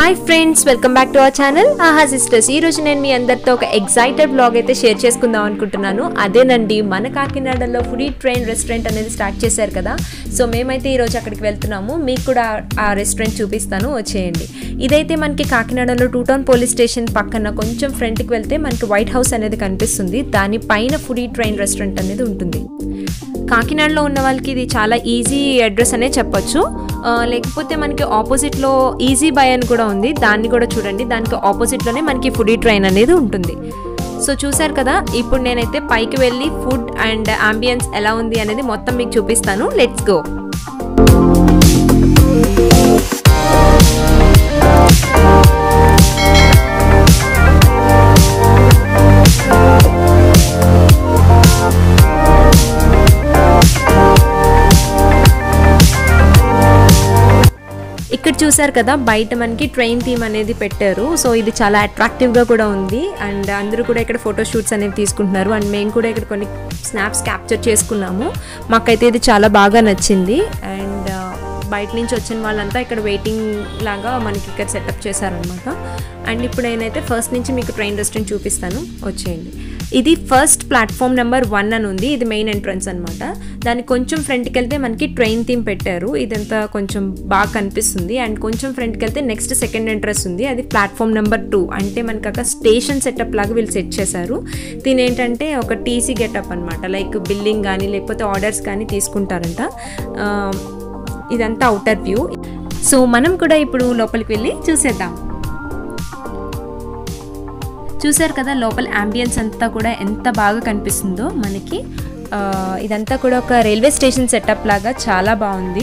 hi friends welcome back to our channel Aha sisters ఈ రోజు నేను మీ అందరితో ఒక ఎగ్జైటెడ్ బ్లాగ్ అయితే షేర్ చేసుకుందాం అనుకుంటున్నాను అదేనండి మన కాకినాడలో ఫుడీ ట్రైన్ రెస్టారెంట్ అనేది స్టార్ట్ చేశారు కదా సో మేమైతే ఈరోజు అక్కడికి వెళ్తున్నాము మీకు కూడా ఆ రెస్టారెంట్ చూపిస్తాను వచ్చేయండి ఇదైతే మనకి కాకినాడలో టూ టౌన్ పోలీస్ స్టేషన్ పక్కన కొంచెం ఫ్రంట్కి వెళ్తే మనకి వైట్ హౌస్ అనేది కనిపిస్తుంది దాని పైన ఫుడీ ట్రైన్ రెస్టారెంట్ అనేది ఉంటుంది కాకినాడలో ఉన్న వాళ్ళకి ఇది చాలా ఈజీ అడ్రస్ అనే చెప్పొచ్చు ఆ, లేకపోతే మనకి ఆపోజిట్లో ఈజీ బై అని కూడా ఉంది దాన్ని కూడా చూడండి దానికి ఆపోజిట్లోనే మనకి ఫుడీ ట్రైన్ అనేది ఉంటుంది సో చూసారు కదా ఇప్పుడు నేనైతే పైకి వెళ్ళి ఫుడ్ అండ్ అంబియన్స్ ఎలా ఉంది అనేది మొత్తం మీకు చూపిస్తాను లెట్స్ గో ఇక్కడ చూసారు కదా బయట మనకి ట్రైన్ థీమ్ అనేది పెట్టారు సో ఇది చాలా అట్రాక్టివ్గా కూడా ఉంది అండ్ అందరూ కూడా ఇక్కడ ఫోటో షూట్స్ అనేవి తీసుకుంటున్నారు అండ్ మేము కూడా ఇక్కడ కొన్ని స్నాప్స్ క్యాప్చర్ చేసుకున్నాము మాకైతే ఇది చాలా బాగా నచ్చింది అండ్ బయట నుంచి వచ్చిన వాళ్ళంతా ఇక్కడ వెయిటింగ్ లాగా మనకి ఇక్కడ సెటప్ చేశారనమాట అండ్ ఇప్పుడు నేనైతే ఫస్ట్ నుంచి మీకు ట్రైన్ రెస్టారెంట్ చూపిస్తాను వచ్చేయండి ఇది ఫస్ట్ ప్లాట్ఫామ్ నెంబర్ వన్ అని ఉంది ఇది మెయిన్ ఎంట్రన్స్ అనమాట దానికి కొంచెం ఫ్రంట్కి వెళ్తే మనకి ట్రైన్ థీమ్ పెట్టారు ఇదంతా కొంచెం బాగా కనిపిస్తుంది అండ్ కొంచెం ఫ్రంట్కి వెళ్తే నెక్స్ట్ సెకండ్ ఎంట్రన్స్ ఉంది అది ప్లాట్ఫామ్ నెంబర్ టూ అంటే మనకి అక్కడ స్టేషన్ సెటప్ లాగా వీళ్ళు సెట్ చేశారు దీని ఏంటంటే ఒక టీసీ గెటప్ అనమాట లైక్ బిల్లింగ్ కానీ లేకపోతే ఆర్డర్స్ కానీ తీసుకుంటారంట ఆ, ఇదంతా అవుటర్ వ్యూ సో మనం కూడా ఇప్పుడు లోపలికి వెళ్ళి చూసేద్దాం చూసారు కదా లోపల అంబియన్స్ అంతా కూడా ఎంత బాగా కనిపిస్తుందో మనకి ఆ, ఇదంతా కూడా ఒక రైల్వే స్టేషన్ సెటప్ లాగా చాలా బాగుంది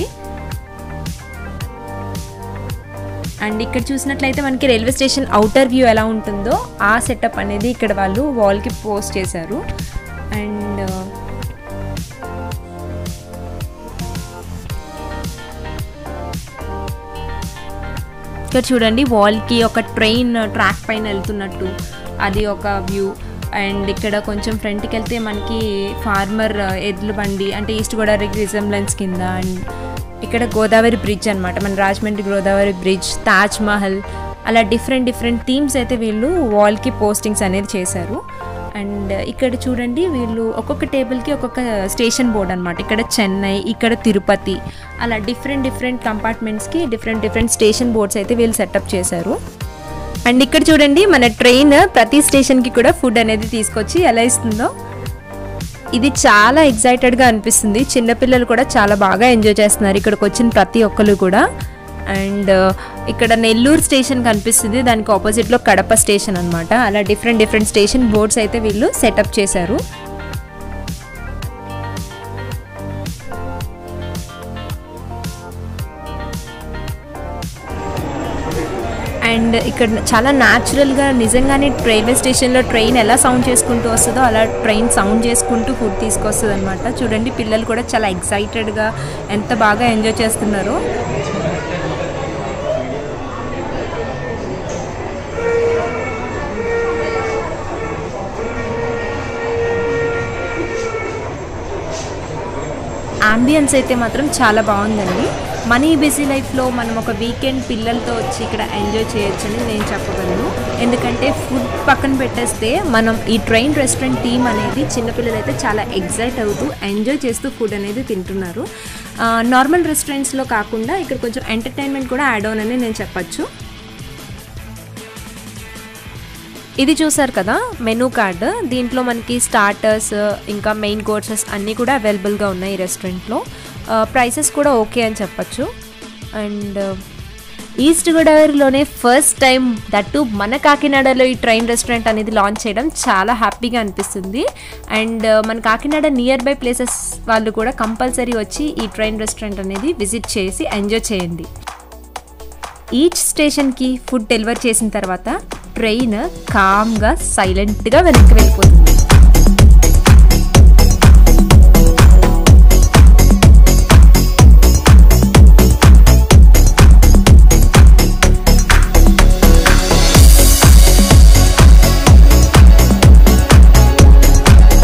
అండ్ ఇక్కడ చూసినట్లయితే మనకి రైల్వే స్టేషన్ అవుటర్ వ్యూ ఎలా ఉంటుందో ఆ సెటప్ అనేది ఇక్కడ వాళ్ళు వాల్కి పోస్ట్ చేశారు అండ్ ఇక్కడ చూడండి వాల్కి ఒక ట్రైన్ ట్రాక్ పైన వెళ్తున్నట్టు అది ఒక వ్యూ అండ్ ఇక్కడ కొంచెం ఫ్రంట్కి వెళ్తే మనకి ఫార్మర్ ఎడ్ల బండి అంటే ఈస్ట్ గోదావరి రిజంబ్లెన్స్ కింద అండ్ ఇక్కడ గోదావరి బ్రిడ్జ్ అనమాట మన రాజమండ్రి గోదావరి బ్రిడ్జ్ తాజ్ మహల్ అలా డిఫరెంట్ డిఫరెంట్ థీమ్స్ అయితే వీళ్ళు వాల్కి పోస్టింగ్స్ అనేది చేశారు అండ్ ఇక్కడ చూడండి వీళ్ళు ఒక్కొక్క టేబుల్కి ఒక్కొక్క స్టేషన్ బోర్డ్ అనమాట ఇక్కడ చెన్నై ఇక్కడ తిరుపతి అలా డిఫరెంట్ డిఫరెంట్ కంపార్ట్మెంట్స్కి డిఫరెంట్ డిఫరెంట్ స్టేషన్ బోర్డ్స్ అయితే వీళ్ళు సెటప్ చేశారు అండ్ ఇక్కడ చూడండి మన ట్రైన్ ప్రతి స్టేషన్కి కూడా ఫుడ్ అనేది తీసుకొచ్చి ఎలా ఇస్తుందో ఇది చాలా ఎగ్జైటెడ్గా అనిపిస్తుంది చిన్నపిల్లలు కూడా చాలా బాగా ఎంజాయ్ చేస్తున్నారు ఇక్కడికి వచ్చిన ప్రతి ఒక్కరు కూడా అండ్ ఇక్కడ నెల్లూరు స్టేషన్ కనిపిస్తుంది దానికి ఆపోజిట్లో కడప స్టేషన్ అనమాట అలా డిఫరెంట్ డిఫరెంట్ స్టేషన్ బోర్డ్స్ అయితే వీళ్ళు సెటప్ చేశారు అండ్ ఇక్కడ చాలా న్యాచురల్గా నిజంగానే రైల్వే స్టేషన్లో ట్రైన్ ఎలా సౌండ్ చేసుకుంటూ వస్తుందో అలా ట్రైన్ సౌండ్ చేసుకుంటూ ఫుడ్ తీసుకొస్తుంది అనమాట చూడండి పిల్లలు కూడా చాలా ఎక్సైటెడ్గా ఎంత బాగా ఎంజాయ్ చేస్తున్నారో అంబియన్స్ అయితే మాత్రం చాలా బాగుందండి మనీ బిజీ లైఫ్లో మనం ఒక వీకెండ్ పిల్లలతో వచ్చి ఇక్కడ ఎంజాయ్ చేయొచ్చని నేను చెప్పగలను ఎందుకంటే ఫుడ్ పక్కన పెట్టేస్తే మనం ఈ ట్రైన్ రెస్టారెంట్ టీమ్ అనేది చిన్నపిల్లలు అయితే చాలా ఎగ్జైట్ అవుతూ ఎంజాయ్ చేస్తూ ఫుడ్ అనేది తింటున్నారు నార్మల్ రెస్టారెంట్స్లో కాకుండా ఇక్కడ కొంచెం ఎంటర్టైన్మెంట్ కూడా యాడ్ ఆన్ అని నేను చెప్పచ్చు ఇది చూసారు కదా మెనూ కార్డ్ దీంట్లో మనకి స్టార్టర్స్ ఇంకా మెయిన్ కోర్సెస్ అన్నీ కూడా అవైలబుల్గా ఉన్నాయి ఈ రెస్టారెంట్లో ప్రైసెస్ కూడా ఓకే అని చెప్పచ్చు అండ్ ఈస్ట్ గోదావరిలోనే ఫస్ట్ టైం దట్టు మన కాకినాడలో ఈ ట్రైన్ రెస్టారెంట్ అనేది లాంచ్ చేయడం చాలా హ్యాపీగా అనిపిస్తుంది అండ్ మన కాకినాడ నియర్ బై ప్లేసెస్ వాళ్ళు కూడా కంపల్సరీ వచ్చి ఈ ట్రైన్ రెస్టారెంట్ అనేది విజిట్ చేసి ఎంజాయ్ చేయండి ఈచ్ స్టేషన్కి ఫుడ్ డెలివర్ చేసిన తర్వాత ట్రైన్ కామ్గా సైలెంట్గా వెనక్కి వెళ్ళిపోతుంది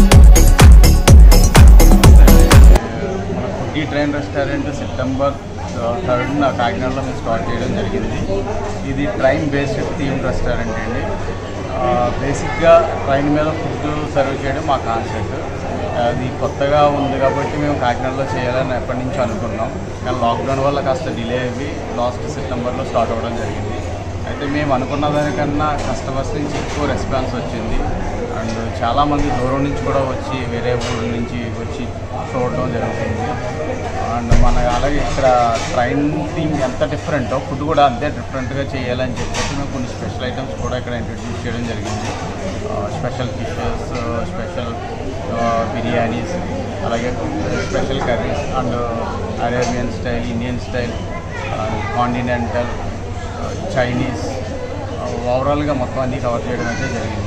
ఈ ట్రైన్ రెస్టారెంట్ సెప్టెంబర్ థర్డ్న కాకినాడలో మేము స్టార్ట్ చేయడం జరిగింది ఇది ట్రైన్ బేస్డ్ థీమ్ రెస్టారెంట్ అండి బేసిక్గా ట్రైన్ మీద ఫుడ్ సర్వ్ చేయడం మా కాన్సెప్ట్ అది కొత్తగా ఉంది కాబట్టి మేము కాకినాడలో చేయాలని ఎప్పటి నుంచి అనుకున్నాం కానీ లాక్డౌన్ వల్ల కాస్త డిలే అయ్యి లాస్ట్ సెప్టెంబర్లో స్టార్ట్ అవ్వడం జరిగింది అయితే మేము అనుకున్న దానికన్నా కస్టమర్స్ నుంచి ఎక్కువ రెస్పాన్స్ వచ్చింది అండ్ చాలామంది దూరం నుంచి కూడా వచ్చి వేరే ఊళ్ళ నుంచి వచ్చి చూడడం జరుగుతుంది అండ్ మన అలాగే ఇక్కడ ట్రైన్ థీమ్ ఎంత డిఫరెంటో ఫుడ్ కూడా అంతే డిఫరెంట్గా చేయాలని చెప్పేసి మేము కొన్ని స్పెషల్ ఐటమ్స్ కూడా ఇక్కడ ఇంట్రడ్యూస్ చేయడం జరిగింది స్పెషల్ ఫిషెస్ స్పెషల్ బిర్యానీస్ అలాగే special curries and Arabian style Indian style continental Chinese ఓవరాల్గా మొత్తం అన్నీ కవర్ చేయడం అయితే జరిగింది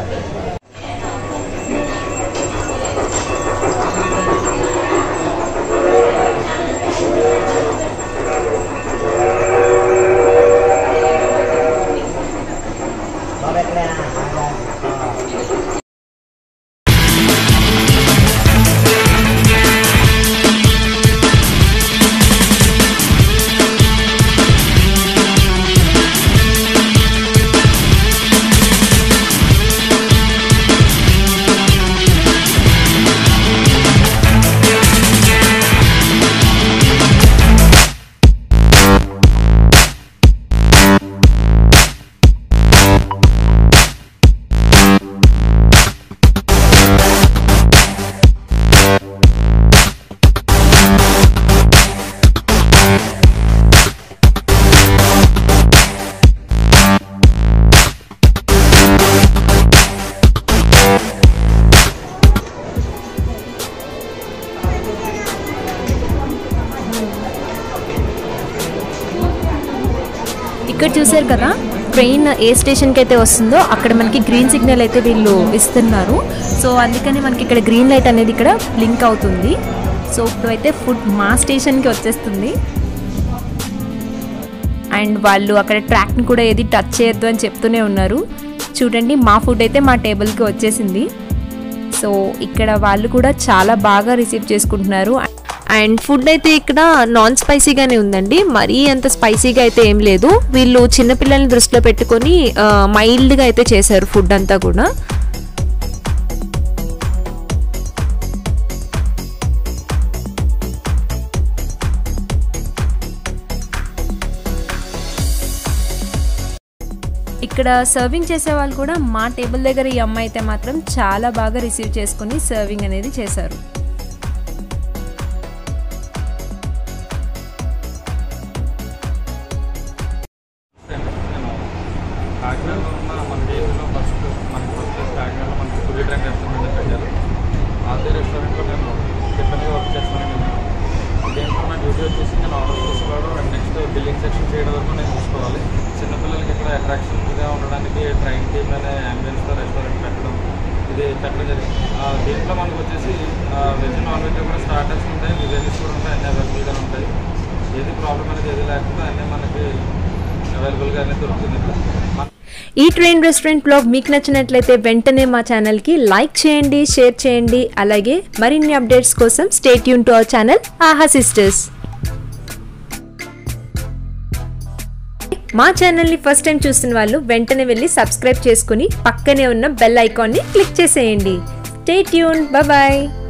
ఇక్కడ చూసారు కదా ట్రైన్ ఏ స్టేషన్కి అయితే వస్తుందో అక్కడ మనకి గ్రీన్ సిగ్నల్ అయితే వీళ్ళు ఇస్తున్నారు సో అందుకని మనకి ఇక్కడ గ్రీన్ లైట్ అనేది ఇక్కడ బ్లింక్ అవుతుంది సో ఇప్పుడు అయితే ఫుడ్ మా స్టేషన్కి వచ్చేస్తుంది అండ్ వాళ్ళు అక్కడ ట్రాక్ని కూడా ఏది టచ్ చేయొద్దు అని చెప్తూనే ఉన్నారు చూడండి మా ఫుడ్ అయితే మా టేబుల్కి వచ్చేసింది సో ఇక్కడ వాళ్ళు కూడా చాలా బాగా రిసీవ్ చేసుకుంటున్నారు అండ్ ఫుడ్ అయితే ఇక్కడ నాన్ స్పైసీగానే ఉందండి మరీ అంత స్పైసీగా అయితే ఏం లేదు వీళ్ళు చిన్నపిల్లల్ని దృష్టిలో పెట్టుకొని మైల్డ్గా అయితే చేశారు ఫుడ్ అంతా కూడా ఇక్కడ సర్వింగ్ చేసే వాళ్ళు కూడా మా టేబుల్ దగ్గర ఈ అమ్మాయి అయితే మాత్రం చాలా బాగా రిసీవ్ చేసుకుని సర్వింగ్ అనేది చేశారు నేను కాకినాడలో ఉన్న మన దేశంలో ఫస్ట్ మనకి ఫస్ట్ కాకినాడలో మనకి ఫుడ్ ట్రాక్ రెస్టారెంట్ పెట్టారు అదే రెస్టారెంట్లో నేను టిఫిన్గా వర్క్ చేస్తాను నేను దేంట్లో నా డ్యూటీ వచ్చేసి నేను ఆర్డర్ చేసుకోవడం అండ్ నెక్స్ట్ బిల్లింగ్ సెక్షన్ చేయడం వరకు నేను చూసుకోవాలి చిన్నపిల్లలకి ఇక్కడ అట్రాక్షన్గా ఉండడానికి ట్రైన్ టీమ్ అనే అంబియన్స్లో రెస్టారెంట్ పెట్టడం ఇది పెట్టడం జరిగింది ఆ, దీంట్లో మనకు వచ్చేసి వెజ్ నాన్ వెజ్ కూడా స్టార్టర్స్ ఉంటాయి బిర్యానీస్ కూడా ఉంటాయి అన్ని అవైలబుల్గా ఉంటాయి ఏది ప్రాబ్లం అనేది ఏది లేకుండా అన్నీ మనకి అవైలబుల్గా అనేది దొరుకుతుంది ఇక్కడ మన ఈ ట్రైన్ రెస్టారెంట్ బ్లాగ్ మీకు నచ్చినట్లయితే వెంటనే మా ఛానల్కి లైక్ చేయండి షేర్ చేయండి అలాగే మరిన్ని అప్డేట్స్ కోసం స్టేట్ యూన్ to our channel Aha sisters మా ఛానల్ని ఫస్ట్ టైం చూస్తున్న వాళ్ళు వెంటనే వెళ్ళి సబ్స్క్రైబ్ చేసుకుని పక్కనే ఉన్న బెల్ ఐకాన్ని క్లిక్ చేసేయండి స్టే ట్యూన్ బాయ్